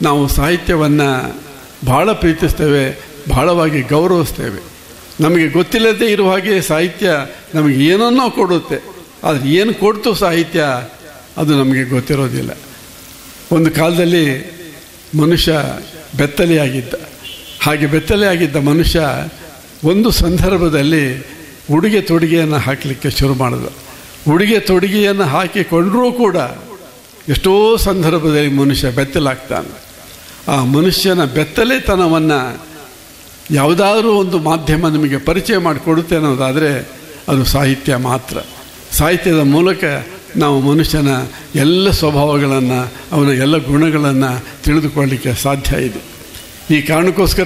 ನಾವು ಸಾಹಿತ್ಯವನ್ನು ಬಹಳ ಪ್ರೀತಿಸ್ತೇವೆ ಬಹಳವಾಗಿ ಗೌರವಿಸ್ತೇವೆ ನಮಗೆ ಗೊತ್ತಿಲ್ಲದೆ ಇರುವ ಹಾಗೆ ಸಾಹಿತ್ಯ ನಮಗೆ ಏನನ್ನೋ ಕೊಡುತ್ತೆ ಆದರೆ ಏನು ಕೊಡ್ತು ಸಾಹಿತ್ಯ ಅದು ನಮಗೆ ಗೊತ್ತಿರೋದಿಲ್ಲ ಒಂದು ಕಾಲದಲ್ಲಿ ಮನುಷ್ಯ ಬೆತ್ತಲೆಯಾಗಿದ್ದ ಹಾಗೆ ಬೆತ್ತಲೆಯಾಗಿದ್ದ ಮನುಷ್ಯ ಒಂದು ಸಂದರ್ಭದಲ್ಲಿ ಉಡುಗೆ ತೊಡುಗೆಯನ್ನು ಹಾಕಲಿಕ್ಕೆ ಶುರು ಮಾಡಿದ ಉಡುಗೆ ತೊಡುಗೆಯನ್ನು ಹಾಕಿಕೊಂಡರೂ ಕೂಡ ಎಷ್ಟೋ ಸಂದರ್ಭದಲ್ಲಿ ಮನುಷ್ಯ ಬೆತ್ತಲಾಗ್ತಾನೆ ಆ ಮನುಷ್ಯನ ಬೆತ್ತಲೆತನವನ್ನು ಯಾವುದಾದ್ರೂ ಒಂದು ಮಾಧ್ಯಮ ನಮಗೆ ಪರಿಚಯ ಮಾಡಿಕೊಡುತ್ತೆ ಅನ್ನೋದಾದರೆ ಅದು ಸಾಹಿತ್ಯ ಮಾತ್ರ ಸಾಹಿತ್ಯದ ಮೂಲಕ ನಾವು ಮನುಷ್ಯನ ಎಲ್ಲ ಸ್ವಭಾವಗಳನ್ನು ಅವನ ಎಲ್ಲ ಗುಣಗಳನ್ನು ತಿಳಿದುಕೊಳ್ಳಲಿಕ್ಕೆ ಸಾಧ್ಯ ಇದೆ ಈ ಕಾರಣಕ್ಕೋಸ್ಕರ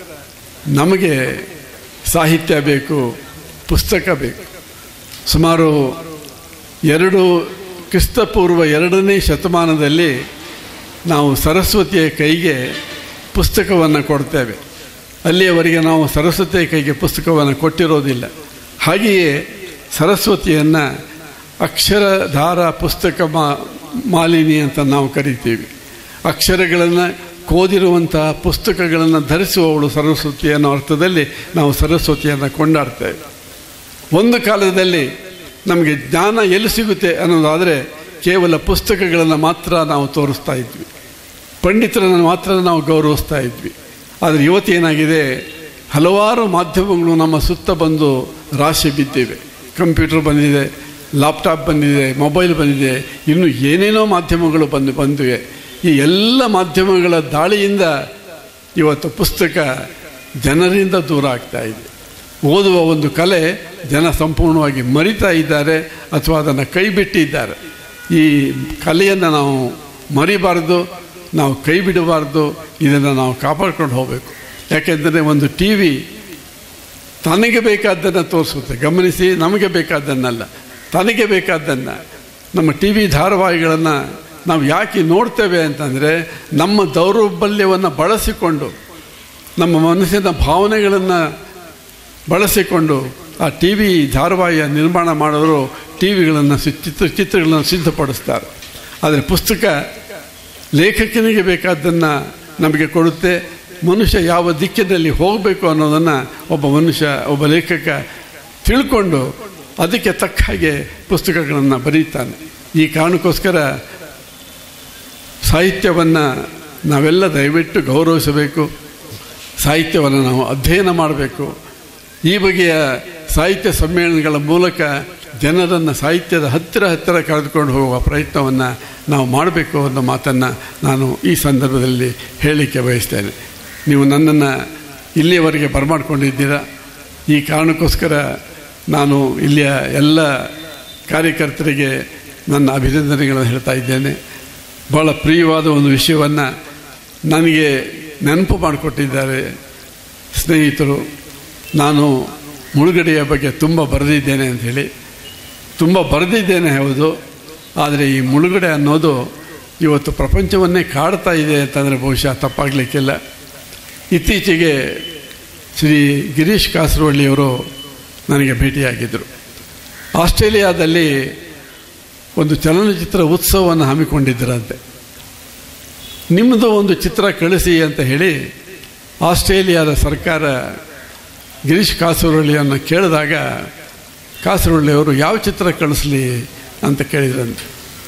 ನಮಗೆ ಸಾಹಿತ್ಯ ಬೇಕು ಪುಸ್ತಕ ಬೇಕು ಸುಮಾರು ಎರಡು ಕ್ರಿಸ್ತಪೂರ್ವ ಎರಡನೇ ಶತಮಾನದಲ್ಲಿ ನಾವು ಸರಸ್ವತಿಯ ಕೈಗೆ ಪುಸ್ತಕವನ್ನು ಕೊಡ್ತೇವೆ ಅಲ್ಲಿಯವರೆಗೆ ನಾವು ಸರಸ್ವತಿಯ ಕೈಗೆ ಪುಸ್ತಕವನ್ನು ಕೊಟ್ಟಿರೋದಿಲ್ಲ ಹಾಗೆಯೇ ಸರಸ್ವತಿಯನ್ನು ಅಕ್ಷರಧಾರ ಪುಸ್ತಕ ಮಾ ಮಾಲಿನಿ ಅಂತ ನಾವು ಕರಿತೀವಿ ಅಕ್ಷರಗಳನ್ನು ಕೋದಿರುವಂತಹ ಪುಸ್ತಕಗಳನ್ನು ಧರಿಸುವವಳು ಸರಸ್ವತಿ ಅನ್ನೋ ಅರ್ಥದಲ್ಲಿ ನಾವು ಸರಸ್ವತಿಯನ್ನು ಕೊಂಡಾಡ್ತೇವೆ ಒಂದು ಕಾಲದಲ್ಲಿ ನಮಗೆ ಜ್ಞಾನ ಎಲ್ಲಿ ಸಿಗುತ್ತೆ ಅನ್ನೋದಾದರೆ ಕೇವಲ ಪುಸ್ತಕಗಳನ್ನು ಮಾತ್ರ ನಾವು ತೋರಿಸ್ತಾ ಇದ್ವಿ ಪಂಡಿತರನ್ನು ಮಾತ್ರ ನಾವು ಗೌರವಿಸ್ತಾ ಇದ್ವಿ ಆದರೆ ಇವತ್ತೇನಾಗಿದೆ ಹಲವಾರು ಮಾಧ್ಯಮಗಳು ನಮ್ಮ ಸುತ್ತ ಬಂದು ರಾಶಿ ಬಿದ್ದಿವೆ ಕಂಪ್ಯೂಟರ್ ಬಂದಿದೆ ಲ್ಯಾಪ್ಟಾಪ್ ಬಂದಿದೆ ಮೊಬೈಲ್ ಬಂದಿದೆ ಇನ್ನು ಏನೇನೋ ಮಾಧ್ಯಮಗಳು ಬಂದು ಬಂದಿವೆ ಈ ಎಲ್ಲ ಮಾಧ್ಯಮಗಳ ದಾಳಿಯಿಂದ ಇವತ್ತು ಪುಸ್ತಕ ಜನರಿಂದ ದೂರ ಆಗ್ತಾ ಇದೆ ಓದುವ ಒಂದು ಕಲೆ ಜನ ಸಂಪೂರ್ಣವಾಗಿ ಮರಿತಾ ಇದ್ದಾರೆ ಅಥವಾ ಅದನ್ನು ಕೈ ಬಿಟ್ಟಿದ್ದಾರೆ ಈ ಕಲೆಯನ್ನು ನಾವು ಮರಿಬಾರ್ದು ನಾವು ಕೈ ಬಿಡಬಾರ್ದು ಇದನ್ನು ನಾವು ಕಾಪಾಡ್ಕೊಂಡು ಹೋಗಬೇಕು ಯಾಕೆಂದರೆ ಒಂದು ಟಿ ವಿ ತನಗೆ ಬೇಕಾದ್ದನ್ನು ತೋರಿಸುತ್ತೆ ಗಮನಿಸಿ ನಮಗೆ ಬೇಕಾದ್ದನ್ನಲ್ಲ ತನಗೆ ಬೇಕಾದ್ದನ್ನು ನಮ್ಮ ಟಿ ವಿ ಧಾರಾವಾಹಿಗಳನ್ನು ನಾವು ಯಾಕೆ ನೋಡ್ತೇವೆ ಅಂತಂದರೆ ನಮ್ಮ ದೌರ್ಬಲ್ಯವನ್ನು ಬಳಸಿಕೊಂಡು ನಮ್ಮ ಮನಸ್ಸಿನ ಭಾವನೆಗಳನ್ನು ಬಳಸಿಕೊಂಡು ಆ ಟಿ ವಿ ಧಾರಾವಾಹಿಯ ನಿರ್ಮಾಣ ಮಾಡೋರು ಟಿ ವಿಗಳನ್ನು ಚಿತ್ರ ಚಿತ್ರಗಳನ್ನು ಸಿದ್ಧಪಡಿಸ್ತಾರೆ ಆದರೆ ಪುಸ್ತಕ ಲೇಖಕನಿಗೆ ಬೇಕಾದ್ದನ್ನು ನಮಗೆ ಕೊಡುತ್ತೆ ಮನುಷ್ಯ ಯಾವ ದಿಕ್ಕಿನಲ್ಲಿ ಹೋಗಬೇಕು ಅನ್ನೋದನ್ನು ಒಬ್ಬ ಮನುಷ್ಯ ಒಬ್ಬ ಲೇಖಕ ತಿಳ್ಕೊಂಡು ಅದಕ್ಕೆ ತಕ್ಕ ಹಾಗೆ ಪುಸ್ತಕಗಳನ್ನು ಬರೀತಾನೆ ಈ ಕಾರಣಕ್ಕೋಸ್ಕರ ಸಾಹಿತ್ಯವನ್ನು ನಾವೆಲ್ಲ ದಯವಿಟ್ಟು ಗೌರವಿಸಬೇಕು ಸಾಹಿತ್ಯವನ್ನು ನಾವು ಅಧ್ಯಯನ ಮಾಡಬೇಕು ಈ ಬಗೆಯ ಸಾಹಿತ್ಯ ಸಮ್ಮೇಳನಗಳ ಮೂಲಕ ಜನರನ್ನು ಸಾಹಿತ್ಯದ ಹತ್ತಿರ ಹತ್ತಿರ ಕರೆದುಕೊಂಡು ಹೋಗುವ ಪ್ರಯತ್ನವನ್ನು ನಾವು ಮಾಡಬೇಕು ಅನ್ನೋ ಮಾತನ್ನು ನಾನು ಈ ಸಂದರ್ಭದಲ್ಲಿ ಹೇಳಲಿಕ್ಕೆ ಬಯಸ್ತೇನೆ ನೀವು ನನ್ನನ್ನು ಇಲ್ಲಿಯವರೆಗೆ ಬರಮಾಡ್ಕೊಂಡಿದ್ದೀರಾ ಈ ಕಾರಣಕ್ಕೋಸ್ಕರ ನಾನು ಇಲ್ಲಿಯ ಎಲ್ಲ ಕಾರ್ಯಕರ್ತರಿಗೆ ನನ್ನ ಅಭಿನಂದನೆಗಳನ್ನು ಹೇಳ್ತಾ ಇದ್ದೇನೆ ಭಾಳ ಪ್ರಿಯವಾದ ಒಂದು ವಿಷಯವನ್ನು ನನಗೆ ನೆನಪು ಮಾಡಿಕೊಟ್ಟಿದ್ದಾರೆ ಸ್ನೇಹಿತರು ನಾನು ಮುಳುಗಡೆಯ ಬಗ್ಗೆ ತುಂಬ ಬರೆದಿದ್ದೇನೆ ಅಂಥೇಳಿ ತುಂಬ ಬರೆದಿದ್ದೇನೆ ಹೌದು ಆದರೆ ಈ ಮುಳುಗಡೆ ಅನ್ನೋದು ಇವತ್ತು ಪ್ರಪಂಚವನ್ನೇ ಕಾಡ್ತಾ ಇದೆ ಅಂತಂದರೆ ಬಹುಶಃ ತಪ್ಪಾಗಲಿಕ್ಕಿಲ್ಲ ಇತ್ತೀಚೆಗೆ ಶ್ರೀ ಗಿರೀಶ್ ಕಾಸರವಳ್ಳಿಯವರು ನನಗೆ ಭೇಟಿಯಾಗಿದ್ದರು ಆಸ್ಟ್ರೇಲಿಯಾದಲ್ಲಿ ಒಂದು ಚಲನಚಿತ್ರ ಉತ್ಸವವನ್ನು ಹಮ್ಮಿಕೊಂಡಿದ್ದರಂತೆ ನಿಮ್ಮದು ಒಂದು ಚಿತ್ರ ಕಳಿಸಿ ಅಂತ ಹೇಳಿ ಆಸ್ಟ್ರೇಲಿಯಾದ ಸರ್ಕಾರ ಗಿರೀಶ್ ಕಾಸರವಳ್ಳಿಯನ್ನು ಕೇಳಿದಾಗ ಕಾಸರವಳ್ಳಿಯವರು ಯಾವ ಚಿತ್ರ ಕಳಿಸ್ಲಿ ಅಂತ ಕೇಳಿದ್ರಂತೆ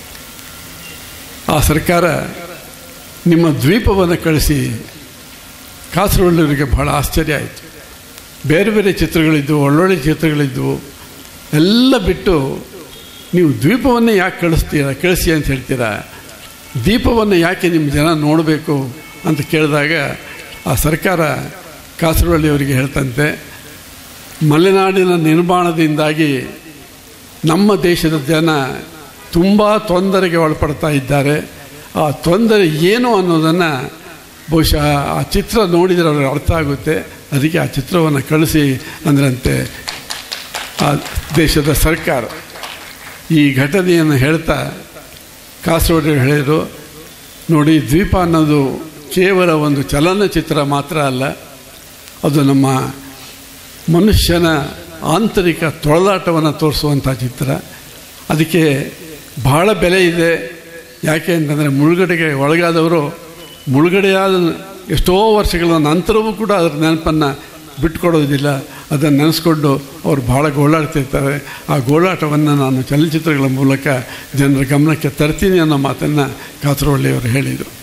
ಆ ಸರ್ಕಾರ ನಿಮ್ಮ ದ್ವೀಪವನ್ನು ಕಳಿಸಿ ಕಾಸರವಳ್ಳಿಯವರಿಗೆ ಬಹಳ ಆಶ್ಚರ್ಯ ಆಯಿತು ಬೇರೆ ಬೇರೆ ಚಿತ್ರಗಳಿದ್ದವು ಒಳ್ಳೊಳ್ಳೆ ಚಿತ್ರಗಳಿದ್ದವು ಎಲ್ಲ ಬಿಟ್ಟು ನೀವು ದ್ವೀಪವನ್ನೇ ಯಾಕೆ ಕಳಿಸ್ತೀರಾ ಕಳಿಸಿ ಅಂತ ಹೇಳ್ತೀರಾ ದೀಪವನ್ನು ಯಾಕೆ ನಿಮ್ಮ ಜನ ನೋಡಬೇಕು ಅಂತ ಕೇಳಿದಾಗ ಆ ಸರ್ಕಾರ ಕಾಸರವಳ್ಳಿಯವರಿಗೆ ಹೇಳ್ತಂತೆ ಮಲೆನಾಡಿನ ನಿರ್ಮಾಣದಿಂದಾಗಿ ನಮ್ಮ ದೇಶದ ಜನ ತುಂಬ ತೊಂದರೆಗೆ ಒಳಪಡ್ತಾ ಇದ್ದಾರೆ ಆ ತೊಂದರೆ ಏನು ಅನ್ನೋದನ್ನು ಬಹುಶಃ ಆ ಚಿತ್ರ ನೋಡಿದರೆ ಅವ್ರಿಗೆ ಅರ್ಥ ಆಗುತ್ತೆ ಅದಕ್ಕೆ ಆ ಚಿತ್ರವನ್ನು ಕಳಿಸಿ ಅಂದ್ರಂತೆ ಆ ದೇಶದ ಸರ್ಕಾರ ಈ ಘಟನೆಯನ್ನು ಹೇಳ್ತಾ ಕಾಸರವಳ್ಳಿ ಹೇಳಿದರು ನೋಡಿ ದ್ವೀಪ ಅನ್ನೋದು ಕೇವಲ ಒಂದು ಚಲನಚಿತ್ರ ಮಾತ್ರ ಅಲ್ಲ ಅದು ನಮ್ಮ ಮನುಷ್ಯನ ಆಂತರಿಕ ತೊಳಲಾಟವನ್ನು ತೋರಿಸುವಂಥ ಚಿತ್ರ ಅದಕ್ಕೆ ಬಹಳ ಬೆಲೆ ಇದೆ ಯಾಕೆ ಅಂತಂದರೆ ಮುಳುಗಡೆಗೆ ಒಳಗಾದವರು ಮುಳುಗಡೆಯಾದ ಎಷ್ಟೋ ವರ್ಷಗಳ ನಂತರವೂ ಕೂಡ ಅದರ ನೆನಪನ್ನು ಬಿಟ್ಕೊಡೋದಿಲ್ಲ ಅದನ್ನು ನೆನೆಸ್ಕೊಂಡು ಅವರು ಭಾಳ ಗೋಳಾಡ್ತಿರ್ತಾರೆ ಆ ಗೋಳಾಟವನ್ನು ನಾನು ಚಲನಚಿತ್ರಗಳ ಮೂಲಕ ಜನರ ಗಮನಕ್ಕೆ ತರ್ತೀನಿ ಅನ್ನೋ ಮಾತನ್ನು ಕಾಸರವಳ್ಳಿಯವರು ಹೇಳಿದರು